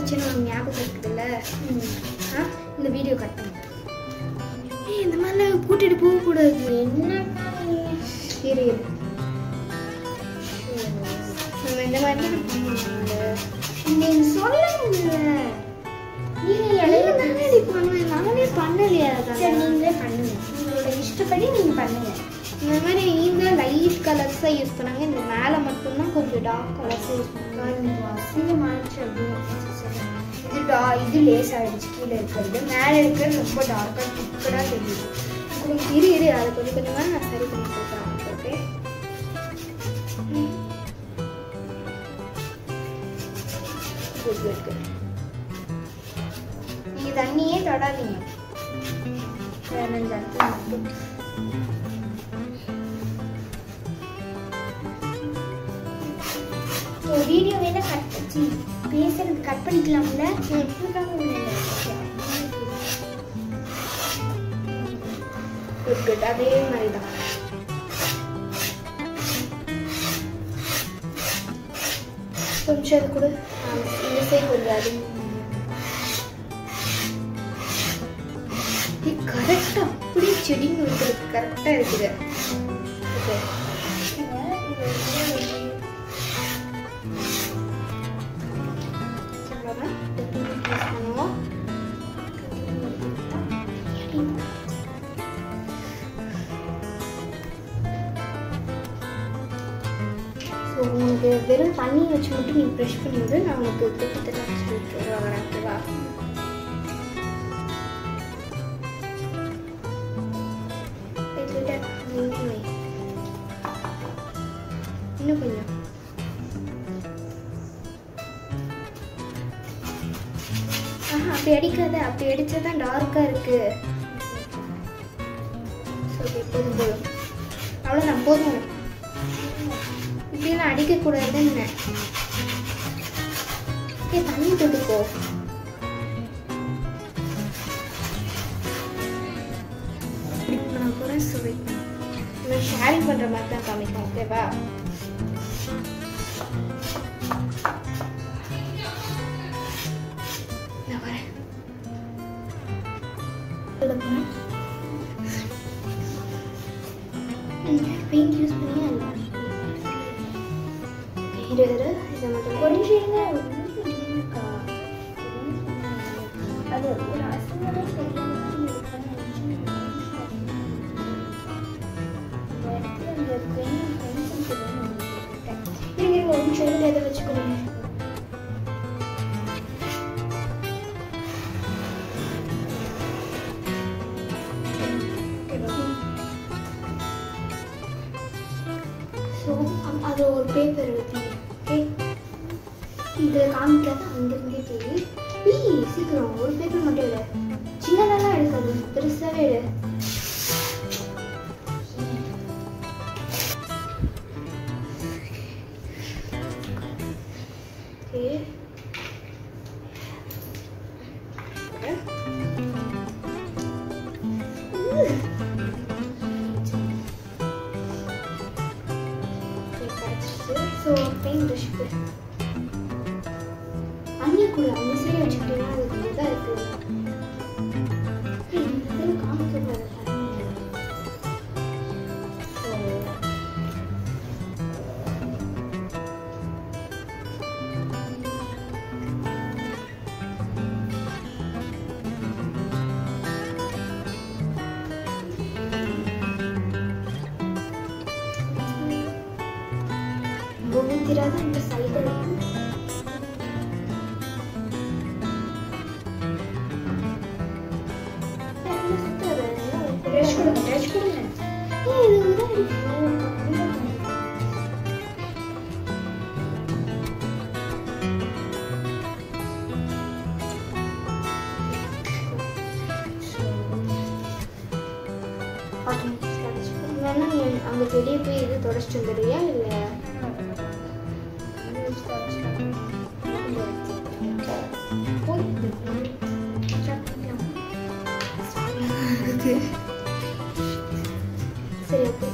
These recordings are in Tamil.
இருந்துச்சுன்னு உனக்கு ஞாபகம் இருக்குதுல்ல ஆ இந்த வீடியோ கட் பண்ணு ஏய் இந்த மாதிரிலாம் கூட்டிட்டு போகக்கூடாது என்னக்கா நீ? இரு இரு நம்ம இந்த மாதிரிலாம் பண்ணுவாங்க நீங்க சொல்லுங்க நீங்க நீங்க எழுத தானே பண்ணுவேன் நானே பண்ணலையா சரி அதான் நீங்களே பண்ணுங்க உங்களோட இஷ்டப்படி நீங்க பண்ணுங்க இந்த மாதிரி இந்த லைட் கலர்ஸாக யூஸ் பண்ணாங்க இந்த மேலே மட்டும்தான் கொஞ்சம் டார்க் கலர்ஸாக யூஸ் பண்ணாங்க அசிங்கமாயிடுச்சு அப்படின்னு சொல்லுங்க. இது டா இது லேஸ் ஆயிடுச்சு கீழே இருக்கிறது மேலே இருக்கிறது ரொம்ப டார்க்காக திக்கடாக தெரியுது கொஞ்சம் இரு இரு அதை கொஞ்சம் கொஞ்சமாக நான் சரி பண்ணி கொடுக்குறேன் ஓகே குட் குட் குட் நீங்க தண்ணியே தொடாதீங்க வேற இந்த இடத்துல மட்டும் ஒரு வீடியோ வேணா கட் பண்ணி பேசுறது கட் பண்ணிக்கலாம்ல குட் குட் அதே மாதிரி தான் கொஞ்சம் அது கூட இந்த சைடு கொஞ்சம் அது கரெக்டாக அப்படியே செடிங்க வைக்கிறது கரெக்டாக இருக்குது ஓகே அவ்வளோதான் யூஸ் பண்ணுவோம் ஸோ உனக்கு வெறும் தண்ணி வச்சு மட்டும் நீ ப்ரெஷ் பண்ணி விடு நான் உனக்கு கிட்டத்தட்ட சொல்லிட்டு வரேன் ஓகேவா கிட்டத்தட்ட இன்னும் வை. இன்னும் கொஞ்சம் ஆஹா அப்படி அடிக்காத அப்படி அடிச்சா தான் டார்க்காக இருக்கு ஸோ போதும் போதும் அவ்வளோதான் போதும் இப்படிலாம் அடிக்கக்கூடாதுன்னு ஏ தண்ணி தொட்டுக்கோ நான் போகிறேன் சுவை நான் ஷேரிங் பண்ணுற மாதிரி தான் காமிக்கும் ஓகேவா நான் வரேன் உள்ள போறேன். பெயிண்ட் யூஸ் பண்ணியா இல்லை இரு இரு இதை மட்டும் கொஞ்சம் இருங்க, ஒண்ணும் இல்லைக்கா. அது ஒரு அசிங்கமே தெரியாம தான் இருக்குன்னு நினைச்சேன். இந்த இடத்துல இந்த pen, pencil தெரியாம விட்டுட்டேன். இருங்க இருங்க ஒரு நிமிஷம் இருங்க இதை வச்சுக்கோங்க ஸோ அது ஒரு பேப்பர் வைப்பீங்க ஓகே இதில் காமிக்காத அங்கேருந்தே தெரியும் ஈ சீக்கிரம் ஒரு பேப்பர் மட்டும் எடு சின்னதெல்லாம் எடுக்காது பெருசாகவே எடு ஓகே ஸோ பெயிண்ட் ப்ரஷ்க்கு அண்ணி கூட அந்த சைடு வச்சுக்கிட்டீங்கன்னா அது கொஞ்சம் இதாக இருக்கு ஏய், இந்த சைடு காமிக்கக்கூடாது தண்ணி. So, ஒன்றும் தெரியாத அந்த சைடில் Brush கொடுங்க, brush கொடுங்க. அங்க வெளியே போய் இது தொடச்சிட்டு வந்துடுறியா இல்ல சரி ஓகே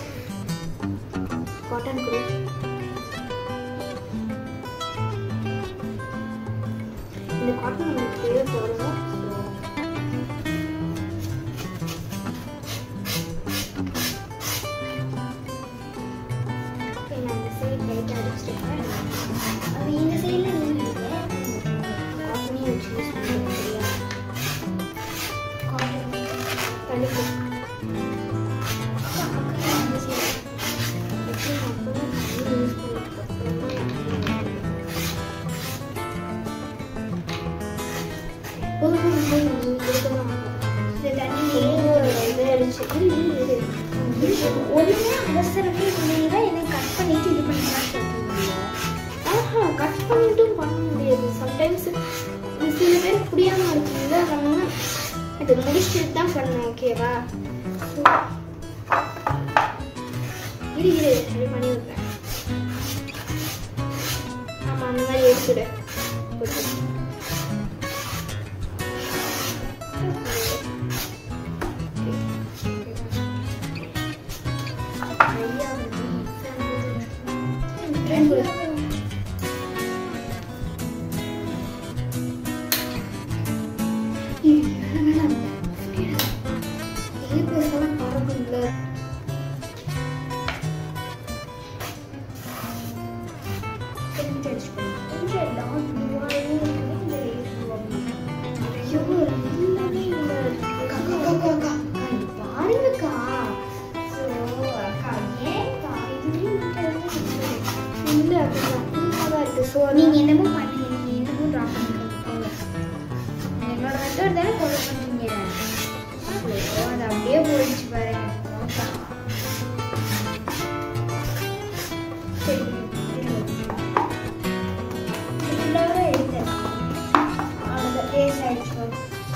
காட்டன் கொடு காட்டன் நமக்கு தேவைப்படும் ஓகே நான் இந்த சைடு லைட்டாக அடிச்சிருக்கேன் அது இந்த சைடில் நின்றுட்டு காட்டனே வச்சு யூஸ் பண்ணுறது சரியா காட்டன் தனிக்கு அக்கா இந்த சைடு எப்படி அப்புறம் தண்ணி யூஸ் பண்ணதுக்கப்புறமா இந்த தண்ணியிலே இது அடிச்சு ஒன்றுமே அவசரமே பண்ணீங்கன்னா என்னை கட் பண்ணிட்டு இது பண்ணிக்கலாம் சொல்லுவீங்க ஆஹா கட் பண்ணிட்டும் பண்ண முடியாது சம்டைம்ஸ் சில பேர் புரியாம இருக்குங்க நம்ம இது முடிச்சுட்டு தான் பண்ணேன் ஓகேவா இரு இரு ரெடி பண்ணி விட்டேன் ஆமா அந்த மாதிரி எடுத்துடு போட்டு. ஐயா Train கொடு. இரு, வேணாம், வேணாம். Papers எல்லாம் பறக்கும்ல. கொஞ்சம் டாட் ப்ளூவாகவும் இருக்குது இந்த லேஸ் ப்ளூவாகவும் ஐயோ, எல்லாமே இங்க இருக்கு. அக்கா, அக்கா, அக்கா, அக்கா. அக்கா இது பாருங்கக்கா ஸோ அக்கா ஏன்க்கா இதுலேயும் மட்டும் இல்ல, அது அப்படியே தான் இருக்கு. So, நீங்க அதான் என்னமோ பண்ணுங்க நீங்க என்னமோ ட்ரா பண்ணுங்க என்னோட மெத்தட் தானே ஃபாலோ பண்ணீங்க ஸோ அது அப்படியே போயிடுச்சு பாருங்க ஓகே. சரி ஃபுல்லாக எடுத்தேன் அவ்வளோதான் பேஸ் ஆயிடுச்சு பாருங்க.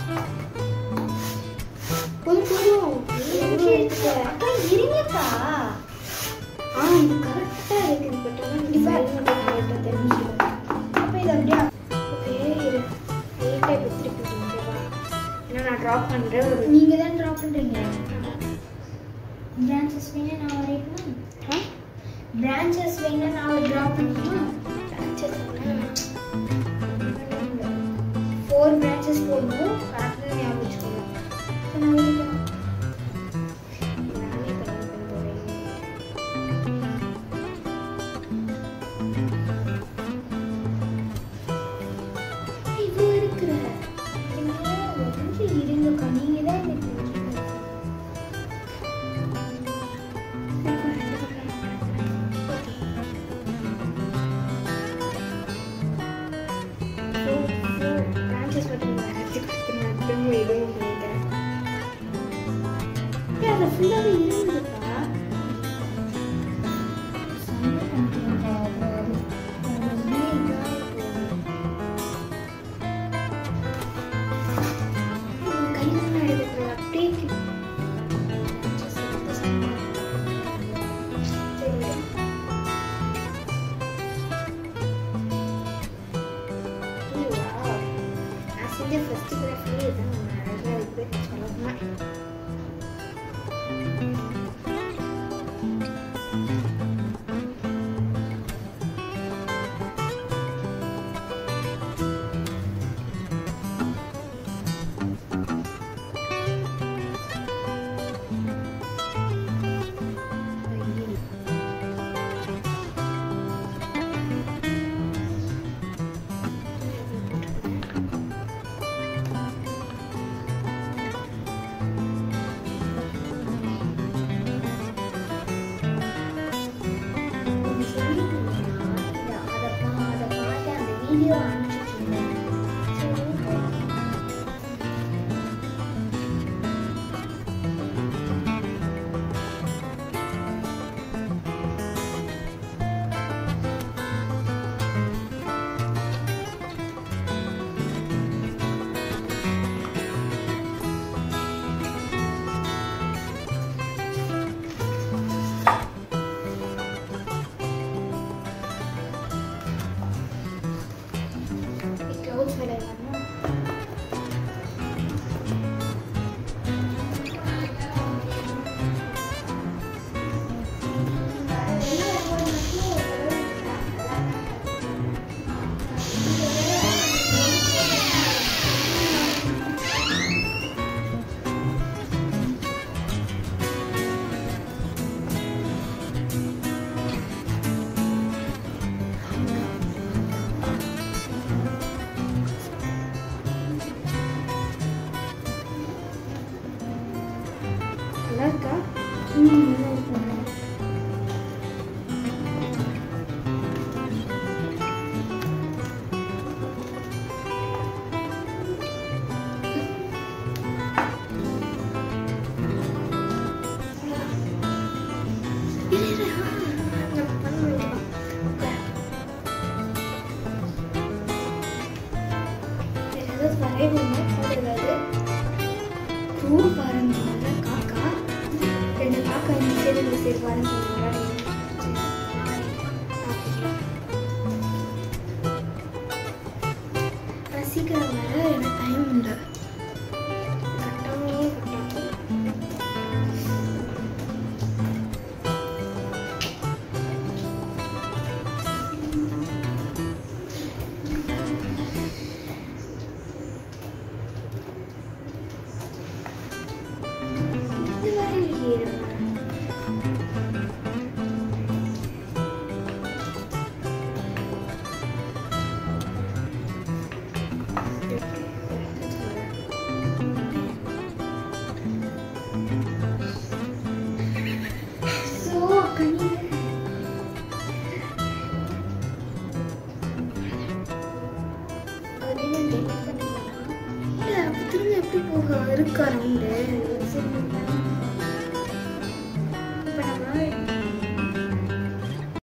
போதும், போதும். எதுக்கு எடுத்துட்ட? அக்கா இருங்கக்கா ஆ, இது correct ஆ இருக்கு. But ஆனா இது side மட்டும் correct ஆ தெரிஞ்சுக்கல. அப்போ இது அப்படியே ஓகே, இரு. Neat ஆ இப்ப திருப்பி விடு, okay வா? ஏன்னா நான் drop பண்றேன் ஒரு நீங்க தான் ட்ரா பண்றீங்க பிரான்ச்சஸ் வேணா நான் வரையணுமா ஆ? பிரான்ச்சஸ் வேணா நான் ட்ரா பண்ணணுமா branches என்ன? ஃபோர் பிரான்ச்சஸ் போடணும் கரெக்டாக ஞாபகம் வச்சுக்கோங்க இப்போ நான் எழுதிக்கிறேன். நானே பண்ணி போறேன். இவ்வளோ இருக்கிற இருங்க, ஒரு நிமிஷம் இருங்கக்கா நீங்க தான் எனக்கு So, so, branches மட்டும் நான் வரைச்சு கொடுத்துருந்தேன். திரும்ப இதுவும் பண்ணிட்டேன். ஏய், அது full ஆவே இருந்ததுப்பா. உன் கையில தான் எடுக்கணும். அப்படியே கி- சரி. ஏய், wow. நான் செஞ்ச first graph லயே இதுதான் நம்ம அழகா இருக்கு. சொல்லணுமா? வீடியோ அனுப்பிச்சிருந்தேன் ம் நல்லா இருக்கு இரு, இரு, ஆ, நான் பண்ண வேண்டியதா. உட்காரு. வேற ஏதாவது வரையணுமா? கூட ஏதாவது? பூ வரைஞ்சீங்களா? காக்கா ரெண்டு காக்கா இந்த சைடு இந்த சைடு வரைஞ்சீங்களா? நான் சீக்கிரம் வர எனக்கு டைம் இல்லை கட்டாமே கட்டாமே இது வரை இல்லையே நம்ம. So, கண்ணு. அது நீங்க delete பண்ணிடலாமா? இல்ல, அப்ப திரும்ப எப்படி போகும்? இருக்கா round? சரி,